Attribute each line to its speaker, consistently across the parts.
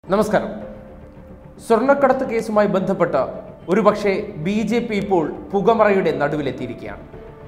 Speaker 1: നമസ്കാരം സ്വർണ്ണക്കടത്ത് കേസുമായി ബന്ധപ്പെട്ട് ഒരുപക്ഷെ ബി ജെ പി ഇപ്പോൾ പുകമറയുടെ നടുവിലെത്തിയിരിക്കുകയാണ്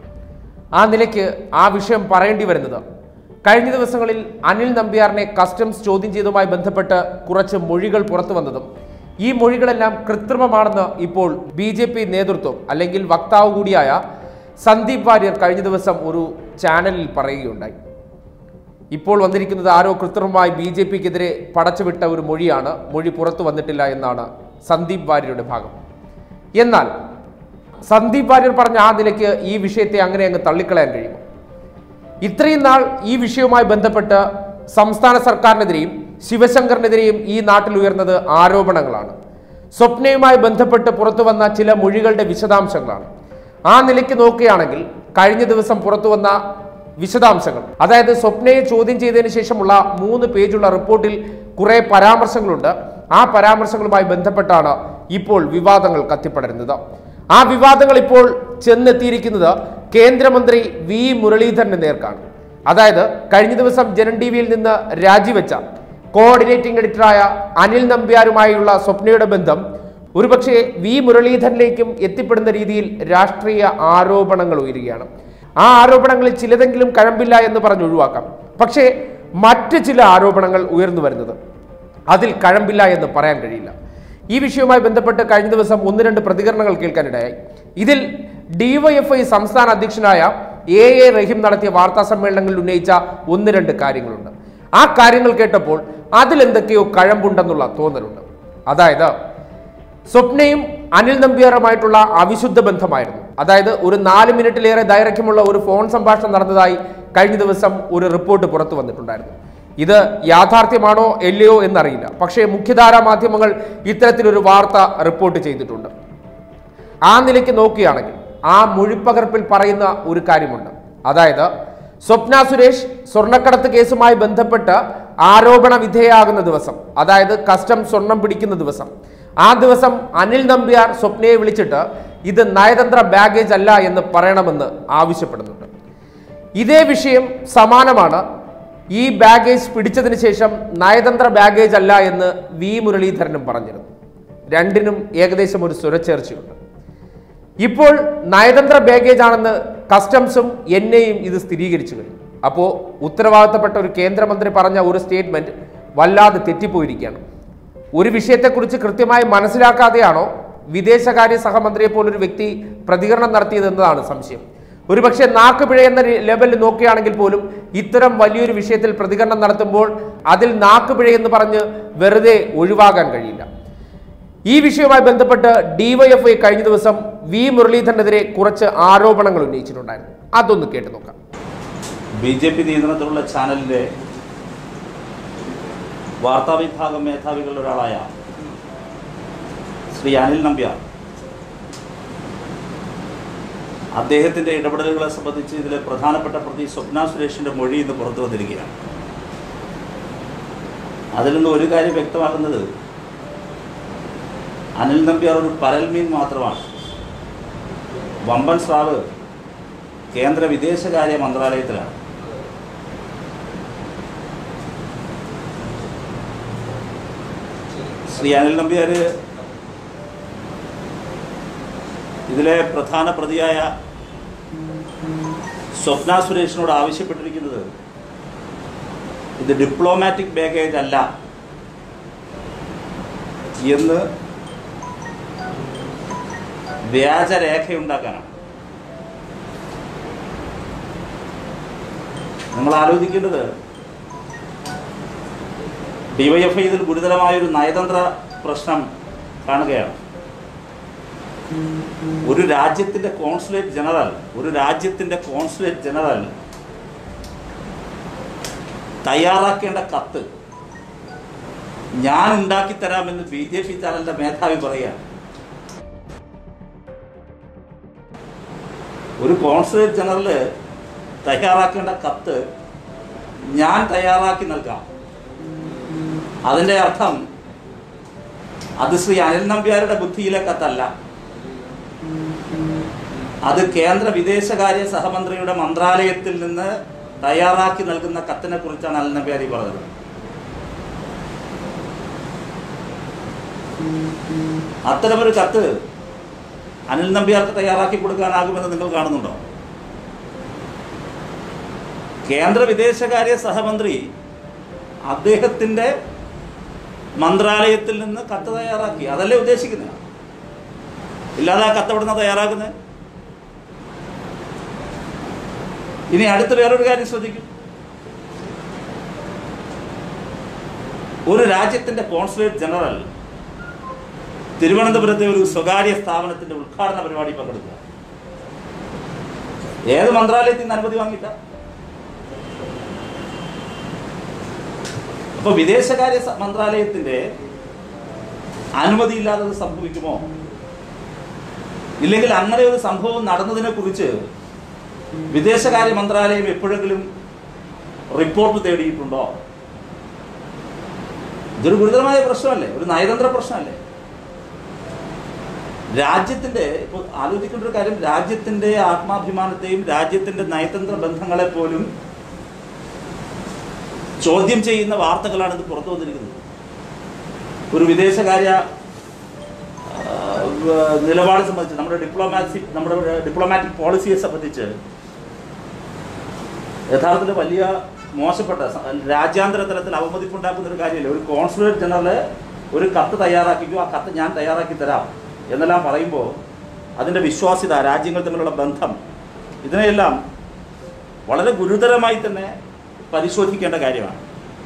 Speaker 1: ആ നിലയ്ക്ക് ആ വിഷയം പറയേണ്ടി വരുന്നത് കഴിഞ്ഞ ദിവസങ്ങളിൽ അനിൽ നമ്പ്യാറിനെ കസ്റ്റംസ് ചോദ്യം ചെയ്തതുമായി ബന്ധപ്പെട്ട് കുറച്ച് മൊഴികൾ പുറത്തു വന്നതും ഈ മൊഴികളെല്ലാം കൃത്രിമമാണെന്ന് ഇപ്പോൾ ബി ജെ പി നേതൃത്വം അല്ലെങ്കിൽ വക്താവ് കൂടിയായ സന്ദീപ് വാര്യർ കഴിഞ്ഞ ദിവസം ഒരു ചാനലിൽ പറയുകയുണ്ടായി ഇപ്പോൾ വന്നിരിക്കുന്നത് ആരോ കൃത്രിമമായി ബി ജെ പിക്കെതിരെ പടച്ചുവിട്ട ഒരു മൊഴിയാണ് മൊഴി പുറത്തു വന്നിട്ടില്ല എന്നാണ് സന്ദീപ് വാര്യരുടെ ഭാഗം എന്നാൽ സന്ദീപ് വാര്യർ പറഞ്ഞ ആ നിലയ്ക്ക് ഈ വിഷയത്തെ അങ്ങനെ അങ്ങ് തള്ളിക്കളയാൻ കഴിയുമോ ഇത്രയും നാൾ ഈ വിഷയവുമായി ബന്ധപ്പെട്ട് സംസ്ഥാന സർക്കാരിനെതിരെയും ശിവശങ്കറിനെതിരെയും ഈ നാട്ടിൽ ഉയർന്നത് ആരോപണങ്ങളാണ് സ്വപ്നയുമായി ബന്ധപ്പെട്ട് പുറത്തു വന്ന ചില മൊഴികളുടെ വിശദാംശങ്ങളാണ് ആ നിലയ്ക്ക് നോക്കുകയാണെങ്കിൽ കഴിഞ്ഞ ദിവസം പുറത്തു വന്ന വിശദാംശങ്ങൾ അതായത് സ്വപ്നയെ ചോദ്യം ചെയ്തതിന് ശേഷമുള്ള മൂന്ന് പേജുള്ള റിപ്പോർട്ടിൽ കുറെ പരാമർശങ്ങളുണ്ട് ആ പരാമർശങ്ങളുമായി ബന്ധപ്പെട്ടാണ് ഇപ്പോൾ വിവാദങ്ങൾ കത്തിപ്പടരുന്നത് ആ വിവാദങ്ങൾ ഇപ്പോൾ ചെന്നെത്തിയിരിക്കുന്നത് കേന്ദ്രമന്ത്രി വി മുരളീധരന്റെ നേർക്കാണ് അതായത് കഴിഞ്ഞ ദിവസം ജനൻ ടി വിയിൽ നിന്ന് രാജിവെച്ച കോർഡിനേറ്റിംഗ് എഡിറ്ററായ അനിൽ നമ്പ്യാരുമായുള്ള സ്വപ്നയുടെ ബന്ധം ഒരുപക്ഷെ വി മുരളീധരനിലേക്കും എത്തിപ്പെടുന്ന രീതിയിൽ രാഷ്ട്രീയ ആരോപണങ്ങൾ ഉയരുകയാണ് ആ ആരോപണങ്ങളിൽ ചിലതെങ്കിലും കഴമ്പില്ല എന്ന് പറഞ്ഞ് ഒഴിവാക്കാം പക്ഷേ മറ്റ് ചില ആരോപണങ്ങൾ ഉയർന്നു വരുന്നത് അതിൽ കഴമ്പില്ല എന്ന് പറയാൻ കഴിയില്ല ഈ വിഷയവുമായി ബന്ധപ്പെട്ട് കഴിഞ്ഞ ദിവസം ഒന്ന് രണ്ട് പ്രതികരണങ്ങൾ കേൾക്കാനിടയായി ഇതിൽ ഡിവൈഎഫ്ഐ സംസ്ഥാന അധ്യക്ഷനായ എ എ റഹീം നടത്തിയ വാർത്താ സമ്മേളനങ്ങളിൽ ഉന്നയിച്ച ഒന്ന് രണ്ട് കാര്യങ്ങളുണ്ട് ആ കാര്യങ്ങൾ കേട്ടപ്പോൾ അതിലെന്തൊക്കെയോ കഴമ്പുണ്ടെന്നുള്ള തോന്നലുണ്ട് അതായത് സ്വപ്നയും അനിൽ നമ്പ്യാറുമായിട്ടുള്ള അവിശുദ്ധ ബന്ധമായിരുന്നു അതായത് ഒരു നാല് മിനിറ്റിലേറെ ദൈർഘ്യമുള്ള ഒരു ഫോൺ സംഭാഷണം നടന്നതായി കഴിഞ്ഞ ദിവസം ഒരു റിപ്പോർട്ട് പുറത്തു വന്നിട്ടുണ്ടായിരുന്നു ഇത് യാഥാർത്ഥ്യമാണോ അല്ലയോ എന്നറിയില്ല പക്ഷേ മുഖ്യധാരാ മാധ്യമങ്ങൾ ഇത്തരത്തിലൊരു വാർത്ത റിപ്പോർട്ട് ചെയ്തിട്ടുണ്ട് ആ നിലയ്ക്ക് നോക്കുകയാണെങ്കിൽ ആ മൊഴിപ്പകർപ്പിൽ പറയുന്ന ഒരു കാര്യമുണ്ട് അതായത് സ്വപ്ന സുരേഷ് സ്വർണ്ണക്കടത്ത് കേസുമായി ബന്ധപ്പെട്ട് ആരോപണ വിധേയാകുന്ന ദിവസം അതായത് കസ്റ്റം സ്വർണം പിടിക്കുന്ന ദിവസം ആ ദിവസം അനിൽ നമ്പ്യാർ സ്വപ്നയെ വിളിച്ചിട്ട് ഇത് നയതന്ത്ര ബാഗേജ് അല്ല എന്ന് പറയണമെന്ന് ആവശ്യപ്പെടുന്നുണ്ട് ഇതേ വിഷയം സമാനമാണ് ഈ ബാഗേജ് പിടിച്ചതിന് ശേഷം നയതന്ത്ര ബാഗേജ് അല്ല എന്ന് വി മുരളീധരനും പറഞ്ഞിരുന്നു രണ്ടിനും ഏകദേശം ഒരു സ്വരച്ചേർച്ചയുണ്ട് ഇപ്പോൾ നയതന്ത്ര ബാഗേജ് ആണെന്ന് കസ്റ്റംസും എൻ ഐയും ഇത് സ്ഥിരീകരിച്ചു കഴിഞ്ഞു അപ്പോൾ ഉത്തരവാദിത്തപ്പെട്ട ഒരു കേന്ദ്രമന്ത്രി പറഞ്ഞ ഒരു സ്റ്റേറ്റ്മെന്റ് വല്ലാതെ തെറ്റിപ്പോയിരിക്കുകയാണ് ഒരു വിഷയത്തെക്കുറിച്ച് കൃത്യമായി മനസ്സിലാക്കാതെയാണോ വിദേശകാര്യ സഹമന്ത്രിയെ പോലൊരു വ്യക്തി പ്രതികരണം നടത്തിയത് എന്നതാണ് സംശയം ഒരുപക്ഷെ നാക്ക് പിഴ എന്ന ലെവലിൽ നോക്കുകയാണെങ്കിൽ പോലും ഇത്തരം വലിയൊരു വിഷയത്തിൽ പ്രതികരണം നടത്തുമ്പോൾ അതിൽ നാക്ക് പിഴ എന്ന് പറഞ്ഞ് വെറുതെ ഒഴിവാകാൻ കഴിയില്ല ഈ വിഷയവുമായി ബന്ധപ്പെട്ട് ഡിവൈഎഫ്ഐ കഴിഞ്ഞ ദിവസം വി മുരളീധരനെതിരെ കുറച്ച് ആരോപണങ്ങൾ ഉന്നയിച്ചിട്ടുണ്ടായിരുന്നു അതൊന്ന് കേട്ടു നോക്കാം
Speaker 2: ബി ജെ പി നിയന്ത്രണത്തിലുള്ള ചാനലിലെ വാർത്താവിഭാഗം മേധാവികളിൽ ഒരാളായ ശ്രീ അനിൽ നമ്പ്യാർ അദ്ദേഹത്തിൻ്റെ ഇടപെടലുകളെ സംബന്ധിച്ച് ഇതിലെ പ്രധാനപ്പെട്ട പ്രതി സ്വപ്ന സുരേഷിൻ്റെ മൊഴി ഇന്ന് പുറത്തു വന്നിരിക്കുകയാണ് അതിൽ നിന്ന് ഒരു കാര്യം വ്യക്തമാക്കുന്നത് അനിൽ നമ്പ്യാർ ഒരു പരൽമീൻ മാത്രമാണ് വമ്പൻ സ്രാവ് കേന്ദ്ര വിദേശകാര്യ മന്ത്രാലയത്തിലാണ് ശ്രീ അനിൽ നമ്പ്യാർ ഇതിലെ പ്രധാന പ്രതിയായ സ്വപ്ന സുരേഷിനോട് ആവശ്യപ്പെട്ടിരിക്കുന്നത് ഇത് ഡിപ്ലോമാറ്റിക് ബാഗേജ് അല്ല എന്ന് വ്യാജരേഖയുണ്ടാക്കാനാണ് നമ്മൾ ആലോചിക്കേണ്ടത് ഡിവൈഎഫ്ഐ ഇതിൽ ഗുരുതരമായൊരു നയതന്ത്ര പ്രശ്നം കാണുകയാണ് ഒരു രാജ്യത്തിന്റെ കോൺസുലേറ്റ് ജനറൽ ഒരു രാജ്യത്തിന്റെ കോൺസുലേറ്റ് ജനറൽ തയ്യാറാക്കേണ്ട കത്ത് ഞാൻ ഉണ്ടാക്കി തരാമെന്ന് ബി ജെ പി ചാനലിന്റെ മേധാവി പറയുകയാണ് ഒരു കോൺസുലേറ്റ് ജനറല് തയ്യാറാക്കേണ്ട കത്ത് ഞാൻ തയ്യാറാക്കി നൽകാം അതിന്റെ അർത്ഥം അത് ശ്രീ അനിൽ നമ്പ്യാരുടെ ബുദ്ധിയിലെ കത്തല്ല അത് കേന്ദ്ര വിദേശകാര്യ സഹമന്ത്രിയുടെ മന്ത്രാലയത്തിൽ നിന്ന് തയ്യാറാക്കി നൽകുന്ന കത്തിനെ കുറിച്ചാണ് അൽ നബ്യാരി പറഞ്ഞത് അത്തരമൊരു കത്ത് അനിൽ നമ്പ്യാർക്ക് തയ്യാറാക്കി കൊടുക്കാനാകുമെന്ന് നിങ്ങൾ കാണുന്നുണ്ടോ കേന്ദ്ര വിദേശകാര്യ സഹമന്ത്രി അദ്ദേഹത്തിന്റെ മന്ത്രാലയത്തിൽ നിന്ന് കത്ത് തയ്യാറാക്കി അതല്ലേ ഉദ്ദേശിക്കുന്നത് ഇല്ലാതെ ആ കത്ത് എവിടുന്ന തയ്യാറാക്കുന്നത് ഇനി അടുത്ത വേറൊരു കാര്യം ശ്രദ്ധിക്കും ഒരു രാജ്യത്തിന്റെ കോൺസുലേറ്റ് ജനറൽ തിരുവനന്തപുരത്തെ ഒരു സ്വകാര്യ സ്ഥാപനത്തിന്റെ ഉദ്ഘാടന പരിപാടി പങ്കെടുക്കുക ഏത് മന്ത്രാലയത്തിൽ നിന്ന് അനുമതി വാങ്ങിയിട്ട അപ്പൊ വിദേശകാര്യ സ- മന്ത്രാലയത്തിന്റെ അനുമതിയില്ലാതെ അത് സംഭവിക്കുമോ ഇല്ലെങ്കിൽ അങ്ങനെ ഒരു സംഭവം നടന്നതിനെ കുറിച്ച് വിദേശകാര്യ മന്ത്രാലയം എപ്പോഴെങ്കിലും റിപ്പോർട്ട് തേടിയിട്ടുണ്ടോ ഇതൊരു ഗുരുതരമായ പ്രശ്നമല്ലേ ഒരു നയതന്ത്ര പ്രശ്നമല്ലേ രാജ്യത്തിന്റെ ഇപ്പോൾ ആലോചിക്കേണ്ട ഒരു കാര്യം രാജ്യത്തിന്റെ ആത്മാഭിമാനത്തെയും രാജ്യത്തിന്റെ നയതന്ത്ര ബന്ധങ്ങളെ പോലും ചോദ്യം ചെയ്യുന്ന വാർത്തകളാണ് ഇത് പുറത്തു വന്നിരിക്കുന്നത് ഒരു വിദേശകാര്യ ആ, വ- നിലപാട് സംബന്ധിച്ച് നമ്മുടെ ഡിപ്ലോമാസി നമ്മുടെ ഡിപ്ലോമാറ്റിക് പോളിസിയെ സംബന്ധിച്ച് യഥാർത്ഥത്തിൽ വലിയ മോശപ്പെട്ട സ- രാജ്യാന്തര തലത്തിൽ അവമതിപ്പുണ്ടാക്കുന്ന ഒരു കാര്യമല്ല ഒരു കോൺസുലേറ്റ് ജനറൽ ഒരു കത്ത് തയ്യാറാക്കിക്കോ ആ കത്ത് ഞാൻ തയ്യാറാക്കി തരാം എന്നെല്ലാം പറയുമ്പോൾ അതിൻ്റെ വിശ്വാസ്യത രാജ്യങ്ങൾ തമ്മിലുള്ള ബന്ധം ഇതിനെയെല്ലാം വളരെ ഗുരുതരമായി തന്നെ പരിശോധിക്കേണ്ട കാര്യമാണ്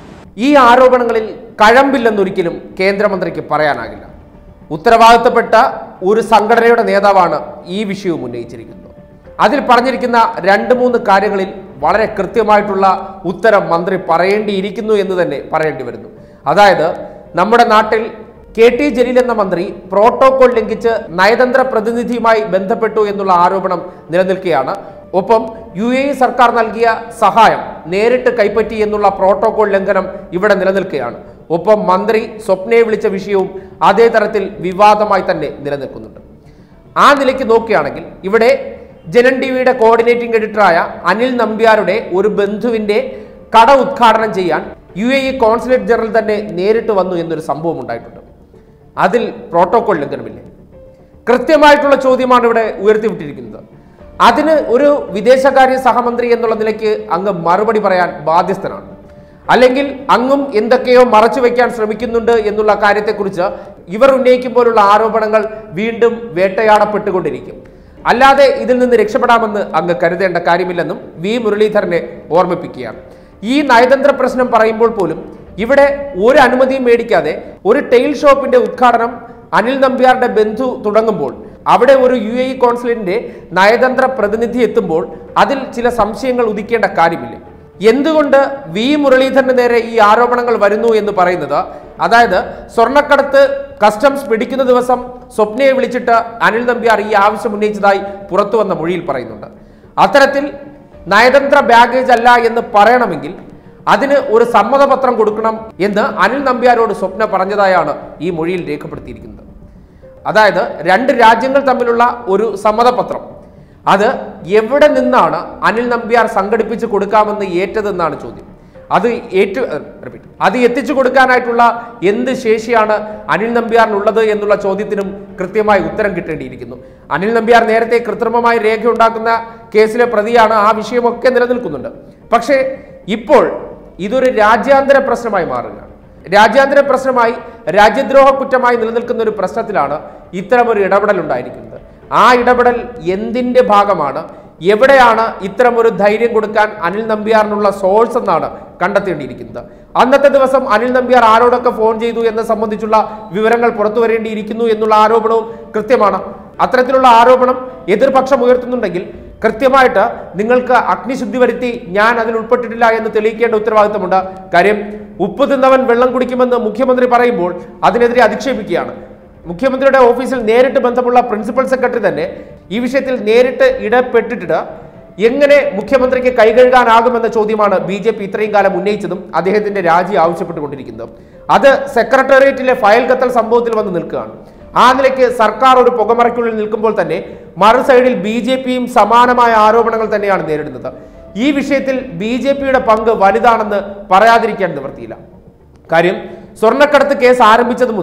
Speaker 1: ഈ ആരോപണങ്ങളിൽ കഴമ്പില്ലെന്നൊരിക്കലും കേന്ദ്രമന്ത്രിക്ക് പറയാനാകില്ല ഉത്തരവാദിത്തപ്പെട്ട ഒരു സംഘടനയുടെ നേതാവാണ് ഈ വിഷയവും ഉന്നയിച്ചിരിക്കുന്നത് അതിൽ പറഞ്ഞിരിക്കുന്ന രണ്ട് മൂന്ന് കാര്യങ്ങളിൽ വളരെ കൃത്യമായിട്ടുള്ള ഉത്തരം മന്ത്രി പറയേണ്ടിയിരിക്കുന്നു എന്ന് തന്നെ പറയേണ്ടി വരുന്നു അതായത് നമ്മുടെ നാട്ടിൽ കെ ടി ജലീൽ എന്ന മന്ത്രി പ്രോട്ടോകോൾ ലംഘിച്ച് നയതന്ത്ര പ്രതിനിധിയുമായി ബന്ധപ്പെട്ടു എന്നുള്ള ആരോപണം നിലനിൽക്കുകയാണ് ഒപ്പം യു എ ഇ സർക്കാർ നൽകിയ സഹായം നേരിട്ട് കൈപ്പറ്റി എന്നുള്ള പ്രോട്ടോകോൾ ലംഘനം ഇവിടെ നിലനിൽക്കുകയാണ് ഒപ്പം മന്ത്രി സ്വപ്നയെ വിളിച്ച വിഷയവും അതേ തരത്തിൽ വിവാദമായി തന്നെ നിലനിൽക്കുന്നുണ്ട് ആ നിലയ്ക്ക് നോക്കുകയാണെങ്കിൽ ഇവിടെ ജനൻ ടി വിയുടെ കോർഡിനേറ്റിംഗ് എഡിറ്ററായ അനിൽ നമ്പ്യാരുടെ ഒരു ബന്ധുവിന്റെ കട ഉദ്ഘാടനം ചെയ്യാൻ U A E consulate general തന്നെ നേരിട്ട് വന്നു എന്നൊരു സംഭവം ഉണ്ടായിട്ടുണ്ട് അതിൽ പ്രോട്ടോകോൾ ലംഘനമില്ലേ കൃത്യമായിട്ടുള്ള ചോദ്യമാണ് ഇവിടെ ഉയർത്തിവിട്ടിരിക്കുന്നത് അതിന് ഒരു വിദേശകാര്യ സഹമന്ത്രി എന്നുള്ള നിലയ്ക്ക് അങ്ങ് മറുപടി പറയാൻ ബാധ്യസ്ഥനാണ് അല്ലെങ്കിൽ അങ്ങും എന്തൊക്കെയോ മറച്ചു വെക്കാൻ ശ്രമിക്കുന്നുണ്ട് എന്നുള്ള കാര്യത്തെക്കുറിച്ച് ഇവർ ഉന്നയിക്കുമ്പോഴുള്ള ആരോപണങ്ങൾ വീണ്ടും വേട്ടയാടപ്പെട്ടുകൊണ്ടിരിക്കും അല്ലാതെ ഇതിൽ നിന്ന് രക്ഷപ്പെടാമെന്ന് അങ്ങ് കരുതേണ്ട കാര്യമില്ലെന്നും വി മുരളീധരനെ ഓർമ്മിപ്പിക്കുകയാണ് ഈ നയതന്ത്ര പ്രശ്നം പറയുമ്പോൾ പോലും ഇവിടെ ഒരു അനുമതിയും മേടിക്കാതെ ഒരു ടെയിൽ ഷോപ്പിന്റെ ഉദ്ഘാടനം അനിൽ നമ്പ്യാരുടെ ബന്ധു തുടങ്ങുമ്പോൾ അവിടെ ഒരു യു എ ഇ കോൺസുലേറ്റിന്റെ നയതന്ത്ര പ്രതിനിധി എത്തുമ്പോൾ അതിൽ ചില സംശയങ്ങൾ ഉദിക്കേണ്ട കാര്യമില്ല എന്തുകൊണ്ട് വി മുരളീധരന് നേരെ ഈ ആരോപണങ്ങൾ വരുന്നു എന്ന് പറയുന്നത് അതായത് സ്വർണ്ണക്കടത്ത് കസ്റ്റംസ് പിടിക്കുന്ന ദിവസം സ്വപ്നയെ വിളിച്ചിട്ട് അനിൽ നമ്പ്യാർ ഈ ആവശ്യം ഉന്നയിച്ചതായി പുറത്തു വന്ന മൊഴിയിൽ പറയുന്നുണ്ട് അത്തരത്തിൽ നയതന്ത്ര ബാഗേജ് അല്ല എന്ന് പറയണമെങ്കിൽ അതിന് ഒരു സമ്മതപത്രം കൊടുക്കണം എന്ന് അനിൽ നമ്പ്യാരോട് സ്വപ്ന പറഞ്ഞതായാണ് ഈ മൊഴിയിൽ രേഖപ്പെടുത്തിയിരിക്കുന്നത് അതായത് രണ്ട് രാജ്യങ്ങൾ തമ്മിലുള്ള ഒരു സമ്മതപത്രം അത് എവിടെ നിന്നാണ് അനിൽ നമ്പ്യാർ സംഘടിപ്പിച്ച് കൊടുക്കാമെന്ന് ഏറ്റതെന്നാണ് ചോദ്യം അത് ഏറ്റു ഏഹ്, repeat. അത് എത്തിച്ചു കൊടുക്കാനായിട്ടുള്ള എന്ത് ശേഷിയാണ് അനിൽ നമ്പ്യാറിനുള്ളത് എന്നുള്ള ചോദ്യത്തിനും കൃത്യമായി ഉത്തരം കിട്ടേണ്ടിയിരിക്കുന്നു അനിൽ നമ്പ്യാർ നേരത്തെ കൃത്രിമമായി രേഖയുണ്ടാക്കുന്ന കേസിലെ പ്രതിയാണ് ആ വിഷയമൊക്കെ നിലനിൽക്കുന്നുണ്ട് പക്ഷേ ഇപ്പോൾ ഇതൊരു രാജ്യാന്തര പ്രശ്നമായി മാറുകയാണ് രാജ്യാന്തര പ്രശ്നമായി രാജ്യദ്രോഹ കുറ്റമായി നിലനിൽക്കുന്ന ഒരു പ്രശ്നത്തിലാണ് ഇത്തരമൊരു ഇടപെടൽ ഉണ്ടായിരിക്കുന്നത് ആ ഇടപെടൽ എന്തിന്റെ ഭാഗമാണ് എവിടെയാണ് ഇത്തരമൊരു ധൈര്യം കൊടുക്കാൻ അനിൽ നമ്പ്യാറിനുള്ള സോഴ്സ് എന്നാണ് കണ്ടെത്തേണ്ടിയിരിക്കുന്നത് അന്നത്തെ ദിവസം അനിൽ നമ്പ്യാർ ആരോടൊക്കെ ഫോൺ ചെയ്തു എന്നെ സംബന്ധിച്ചുള്ള വിവരങ്ങൾ പുറത്തു വരേണ്ടിയിരിക്കുന്നു എന്നുള്ള ആരോപണവും കൃത്യമാണ് അത്തരത്തിലുള്ള ആരോപണം എതിർപക്ഷം ഉയർത്തുന്നുണ്ടെങ്കിൽ കൃത്യമായിട്ട് നിങ്ങൾക്ക് അഗ്നിശുദ്ധി വരുത്തി ഞാൻ അതിൽ ഉൾപ്പെട്ടിട്ടില്ല എന്ന് തെളിയിക്കേണ്ട ഉത്തരവാദിത്തമുണ്ട് കാര്യം ഉപ്പ് തിന്നവൻ വെള്ളം കുടിക്കുമെന്ന് മുഖ്യമന്ത്രി പറയുമ്പോൾ അതിനെതിരെ അധിക്ഷേപിക്കുകയാണ് മുഖ്യമന്ത്രിയുടെ ഓഫീസിൽ നേരിട്ട് ബന്ധമുള്ള പ്രിൻസിപ്പൽ സെക്രട്ടറി തന്നെ ഈ വിഷയത്തിൽ നേരിട്ട് ഇടപെട്ടിട്ട് എങ്ങനെ മുഖ്യമന്ത്രിക്ക് കൈകഴുകാനാകുമെന്ന ചോദ്യമാണ് ബി ജെ പി ഇത്രയും കാലം ഉന്നയിച്ചതും അദ്ദേഹത്തിന്റെ രാജി ആവശ്യപ്പെട്ടുകൊണ്ടിരിക്കുന്നതും അത് സെക്രട്ടേറിയറ്റിലെ ഫയൽ കത്തൽ സംഭവത്തിൽ വന്ന് നിൽക്കുകയാണ് ആ നിലയ്ക്ക് സർക്കാർ ഒരു പുകമറയ്ക്കുള്ളിൽ നിൽക്കുമ്പോൾ തന്നെ മറു സൈഡിൽ ബി ജെ പിയും സമാനമായ ആരോപണങ്ങൾ തന്നെയാണ് നേരിടുന്നത് ഈ വിഷയത്തിൽ ബി ജെ പിയുടെ പങ്ക് വലുതാണെന്ന് പറയാതിരിക്കാൻ നിവൃത്തിയില്ല കാര്യം സ്വർണ്ണക്കടത്ത് കേസ് ആരംഭിച്ചത് മുതൽ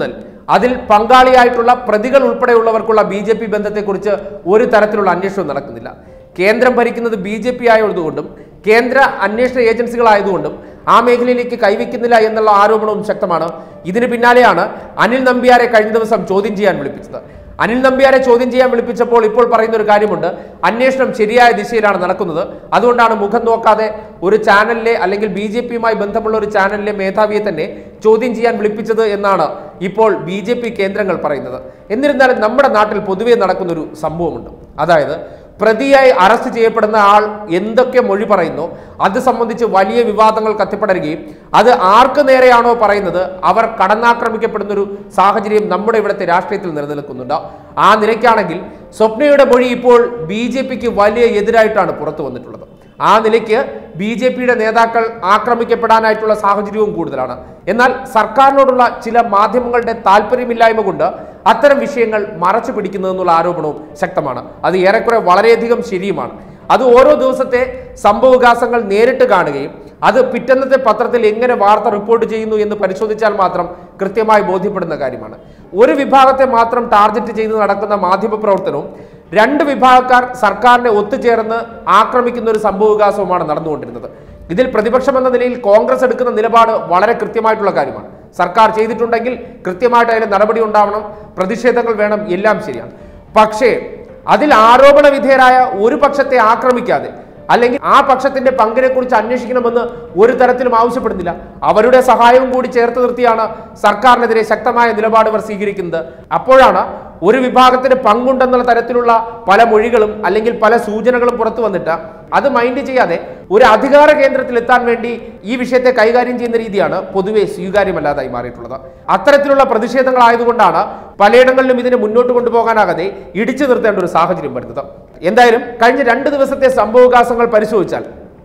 Speaker 1: അതിൽ പങ്കാളിയായിട്ടുള്ള പ്രതികൾ ഉൾപ്പെടെയുള്ളവർക്കുള്ള ബി ജെ പി ബന്ധത്തെക്കുറിച്ച് ഒരു തരത്തിലുള്ള അന്വേഷണവും നടക്കുന്നില്ല കേന്ദ്രം ഭരിക്കുന്നത് ബി ജെ പി ആയതുകൊണ്ടും കേന്ദ്ര അന്വേഷണ ഏജൻസികളായതുകൊണ്ടും ആ മേഖലയിലേക്ക് കൈവയ്ക്കുന്നില്ല എന്നുള്ള ആരോപണവും ശക്തമാണ് ഇതിന് പിന്നാലെയാണ് അനിൽ നമ്പ്യാരെ കഴിഞ്ഞ ദിവസം ചോദ്യം ചെയ്യാൻ വിളിപ്പിച്ചത് അനിൽ നമ്പ്യാരെ ചോദ്യം ചെയ്യാൻ വിളിപ്പിച്ചപ്പോൾ ഇപ്പോൾ പറയുന്ന ഒരു കാര്യമുണ്ട് അന്വേഷണം ശരിയായ ദിശയിലാണ് നടക്കുന്നത് അതുകൊണ്ടാണ് മുഖം നോക്കാതെ ഒരു ചാനലിലെ അല്ലെങ്കിൽ ബി ജെ പിയുമായി ബന്ധമുള്ള ഒരു ചാനലിലെ മേധാവിയെ തന്നെ ചോദ്യം ചെയ്യാൻ വിളിപ്പിച്ചത് എന്നാണ് ഇപ്പോൾ ബി ജെ പി കേന്ദ്രങ്ങൾ പറയുന്നത് എന്നിരുന്നാലും നമ്മുടെ നാട്ടിൽ പൊതുവെ നടക്കുന്ന ഒരു സംഭവമുണ്ട് അതായത് പ്രതിയായി അറസ്റ്റ് ചെയ്യപ്പെടുന്ന ആൾ എന്തൊക്കെ മൊഴി പറയുന്നു അത് സംബന്ധിച്ച് വലിയ വിവാദങ്ങൾ കത്തിപ്പടരുകയും അത് ആർക്ക് നേരെയാണോ പറയുന്നത് അവർ കടന്നാക്രമിക്കപ്പെടുന്ന ഒരു സാഹചര്യം നമ്മുടെ ഇവിടുത്തെ രാഷ്ട്രീയത്തിൽ നിലനിൽക്കുന്നുണ്ട് ആ നിലയ്ക്കാണെങ്കിൽ സ്വപ്നയുടെ മൊഴി ഇപ്പോൾ ബി ജെ പിക്ക് വലിയ എതിരായിട്ടാണ് പുറത്തു വന്നിട്ടുള്ളത് ആ നിലയ്ക്ക് ബി ജെ പിയുടെ നേതാക്കൾ ആക്രമിക്കപ്പെടാനായിട്ടുള്ള സാഹചര്യവും കൂടുതലാണ് എന്നാൽ സർക്കാരിനോടുള്ള ചില മാധ്യമങ്ങളുടെ താല്പര്യമില്ലായ്മ കൊണ്ട് അത്തരം വിഷയങ്ങൾ മറച്ചു പിടിക്കുന്നതെന്നുള്ള ആരോപണവും ശക്തമാണ് അത് ഏറെക്കുറെ വളരെയധികം ശരിയുമാണ് അത് ഓരോ ദിവസത്തെ സംഭവവികാസങ്ങൾ നേരിട്ട് കാണുകയും അത് പിറ്റന്നത്തെ പത്രത്തിൽ എങ്ങനെ വാർത്ത റിപ്പോർട്ട് ചെയ്യുന്നു എന്ന് പരിശോധിച്ചാൽ മാത്രം കൃത്യമായി ബോധ്യപ്പെടുന്ന കാര്യമാണ് ഒരു വിഭാഗത്തെ മാത്രം ടാർഗറ്റ് ചെയ്ത് നടക്കുന്ന മാധ്യമ പ്രവർത്തനവും രണ്ട് വിഭാഗക്കാർ സർക്കാരിനെ ഒത്തുചേർന്ന് ആക്രമിക്കുന്ന ഒരു സംഭവവികാസവുമാണ് നടന്നുകൊണ്ടിരുന്നത് ഇതിൽ പ്രതിപക്ഷം എന്ന നിലയിൽ കോൺഗ്രസ് എടുക്കുന്ന നിലപാട് വളരെ കൃത്യമായിട്ടുള്ള കാര്യമാണ് സർക്കാർ ചെയ്തിട്ടുണ്ടെങ്കിൽ കൃത്യമായിട്ട് അതിന് നടപടി ഉണ്ടാവണം പ്രതിഷേധങ്ങൾ വേണം എല്ലാം ശരിയാണ് പക്ഷേ അതിൽ ആരോപണ വിധേയരായ ഒരു പക്ഷത്തെ ആക്രമിക്കാതെ അല്ലെങ്കിൽ ആ പക്ഷത്തിന്റെ പങ്കിനെ കുറിച്ച് അന്വേഷിക്കണമെന്ന് ഒരു തരത്തിലും ആവശ്യപ്പെടുന്നില്ല അവരുടെ സഹായവും കൂടി ചേർത്ത് നിർത്തിയാണ് സർക്കാരിനെതിരെ ശക്തമായ നിലപാട് ഇവർ സ്വീകരിക്കുന്നത് അപ്പോഴാണ് ഒരു വിഭാഗത്തിന് പങ്കുണ്ടെന്നുള്ള തരത്തിലുള്ള പല മൊഴികളും അല്ലെങ്കിൽ പല സൂചനകളും പുറത്തു വന്നിട്ട് അത് മൈൻഡ് ചെയ്യാതെ ഒരു അധികാര കേന്ദ്രത്തിൽ എത്താൻ വേണ്ടി ഈ വിഷയത്തെ കൈകാര്യം ചെയ്യുന്ന രീതിയാണ് പൊതുവെ സ്വീകാര്യമല്ലാതായി മാറിയിട്ടുള്ളത് അത്തരത്തിലുള്ള പ്രതിഷേധങ്ങളായതുകൊണ്ടാണ് പലയിടങ്ങളിലും ഇതിനെ മുന്നോട്ട് കൊണ്ടുപോകാനാകാതെ ഇടിച്ചു നിർത്തേണ്ട ഒരു സാഹചര്യം വരുന്നത് എന്തായാലും കഴിഞ്ഞ രണ്ട് ദിവസത്തെ സംഭവവികാസങ്ങൾ പരിശോധിച്ചാൽ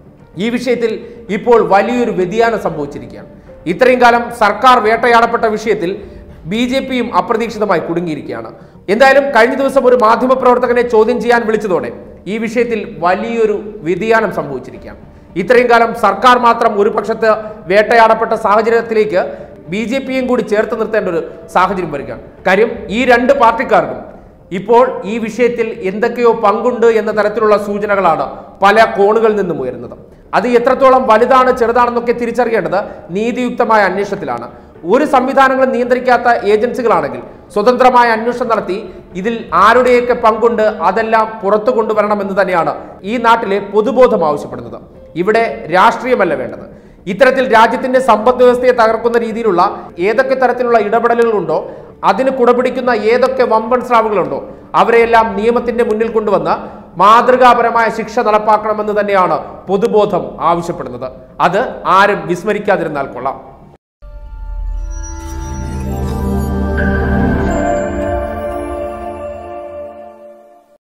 Speaker 1: ഈ വിഷയത്തിൽ ഇപ്പോൾ വലിയൊരു വ്യതിയാനം സംഭവിച്ചിരിക്കുകയാണ് ഇത്രയും കാലം സർക്കാർ വേട്ടയാടപ്പെട്ട വിഷയത്തിൽ ബി ജെ പിയും അപ്രതീക്ഷിതമായി കുടുങ്ങിയിരിക്കുകയാണ് എന്തായാലും കഴിഞ്ഞ ദിവസം ഒരു മാധ്യമപ്രവർത്തകനെ ചോദ്യം ചെയ്യാൻ വിളിച്ചതോടെ ഈ വിഷയത്തിൽ വലിയൊരു വ്യതിയാനം സംഭവിച്ചിരിക്കുകയാണ് ഇത്രയും കാലം സർക്കാർ മാത്രം ഒരു പക്ഷത്ത് വേട്ടയാടപ്പെട്ട സാഹചര്യത്തിലേക്ക് ബി ജെ പിയും കൂടി ചേർത്ത് നിർത്തേണ്ട ഒരു സാഹചര്യം വരികയാണ് കാര്യം ഈ രണ്ട് പാർട്ടിക്കാർക്കും ഇപ്പോൾ ഈ വിഷയത്തിൽ എന്തൊക്കെയോ പങ്കുണ്ട് എന്ന തരത്തിലുള്ള സൂചനകളാണ് പല കോണുകളിൽ നിന്നും ഉയരുന്നത് അത് എത്രത്തോളം വലുതാണ് ചെറുതാണെന്നൊക്കെ തിരിച്ചറിയേണ്ടത് നീതിയുക്തമായ അന്വേഷണത്തിലാണ് ഒരു സംവിധാനങ്ങളും നിയന്ത്രിക്കാത്ത ഏജൻസികളാണെങ്കിൽ സ്വതന്ത്രമായ അന്വേഷണം നടത്തി ഇതിൽ ആരുടെയൊക്കെ പങ്കുണ്ട് അതെല്ലാം പുറത്തു കൊണ്ടുവരണമെന്ന് തന്നെയാണ് ഈ നാട്ടിലെ പൊതുബോധം ആവശ്യപ്പെടുന്നത് ഇവിടെ രാഷ്ട്രീയമല്ല വേണ്ടത് ഇത്തരത്തിൽ രാജ്യത്തിന്റെ സമ്പദ് വ്യവസ്ഥയെ തകർക്കുന്ന രീതിയിലുള്ള ഏതൊക്കെ തരത്തിലുള്ള ഇടപെടലുകളുണ്ടോ അതിന് കുടപിടിക്കുന്ന ഏതൊക്കെ വമ്പൻ സ്രാവുകളുണ്ടോ അവരെയെല്ലാം നിയമത്തിന്റെ മുന്നിൽ കൊണ്ടുവന്ന് മാതൃകാപരമായ ശിക്ഷ നടപ്പാക്കണമെന്ന് തന്നെയാണ് പൊതുബോധം ആവശ്യപ്പെടുന്നത് അത് ആരും വിസ്മരിക്കാതിരുന്നാൽ കൊള്ളാം